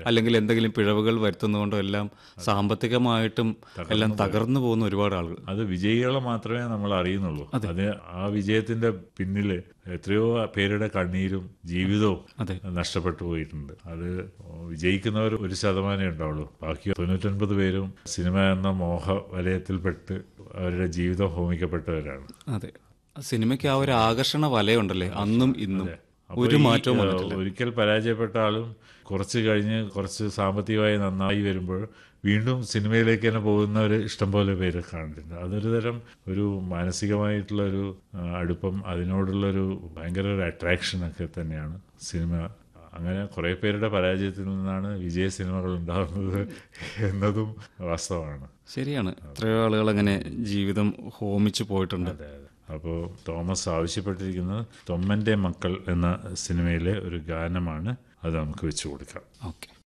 അല്ലെങ്കിൽ എന്തെങ്കിലും പിഴവുകൾ വരുത്തുന്നതുകൊണ്ടോ എല്ലാം സാമ്പത്തികമായിട്ടും എല്ലാം തകർന്നു പോകുന്ന ഒരുപാട് ആളുകൾ അത് വിജയികളെ മാത്രമേ നമ്മൾ അറിയുന്നുള്ളൂ അത് ആ വിജയത്തിന്റെ പിന്നിൽ എത്രയോ പേരുടെ കണ്ണീരും ജീവിതവും അതെ. നഷ്ടപ്പെട്ടു പോയിട്ടുണ്ട് അത് വിജയിക്കുന്നവർ ഒരു ശതമാനമേ ഉണ്ടാവുള്ളൂ ബാക്കി തൊണ്ണൂറ്റൊൻപത് പേരും സിനിമ എന്ന മോഹ വലയത്തിൽപ്പെട്ട് അവരുടെ ജീവിതം ഹോമിക്കപ്പെട്ടവരാണ് അതെ സിനിമയ്ക്ക് ആ ഒരു ആകർഷണ വലയുണ്ടല്ലേ അന്നും ഇന്നും അപ്പോൾ ഒരു ഈ, മാറ്റവും ഏഹ്, വന്നിട്ടില്ല ഒരിക്കൽ പരാജയപ്പെട്ട ആളും കുറച്ച് കഴിഞ്ഞ് കുറച്ച് സാമ്പത്തികമായി നന്നായി വരുമ്പോൾ വീണ്ടും സിനിമയിലേക്ക് തന്നെ പോകുന്നവർ ഇഷ്ടംപോലെ പേര് കാണുന്നുണ്ട് അതൊരു തരം ഒരു മാനസികമായിട്ടുള്ള ഒരു ആ, അടുപ്പം അതിനോടുള്ളൊരു ഭയങ്കര ഒരു അട്രാക്ഷൻ ഒക്കെ തന്നെയാണ് സിനിമ അങ്ങനെ കുറേ പേരുടെ പരാജയത്തിൽ നിന്നാണ് വിജയ സിനിമകൾ ഉണ്ടാകുന്നത് എന്നതും വാസ്തവമാണ് ശരിയാണ് എത്രയോ ആളുകൾ അങ്ങനെ ജീവിതം ഹോമിച്ചു പോയിട്ടുണ്ട് അതെ അതെ അപ്പോൾ തോമസ് ആവശ്യപ്പെട്ടിരിക്കുന്നത് തൊമ്മൻ്റെ മക്കൾ എന്ന സിനിമയിലെ ഒരു ഗാനമാണ് അത് നമുക്ക് വെച്ചു കൊടുക്കാം ഓക്കെ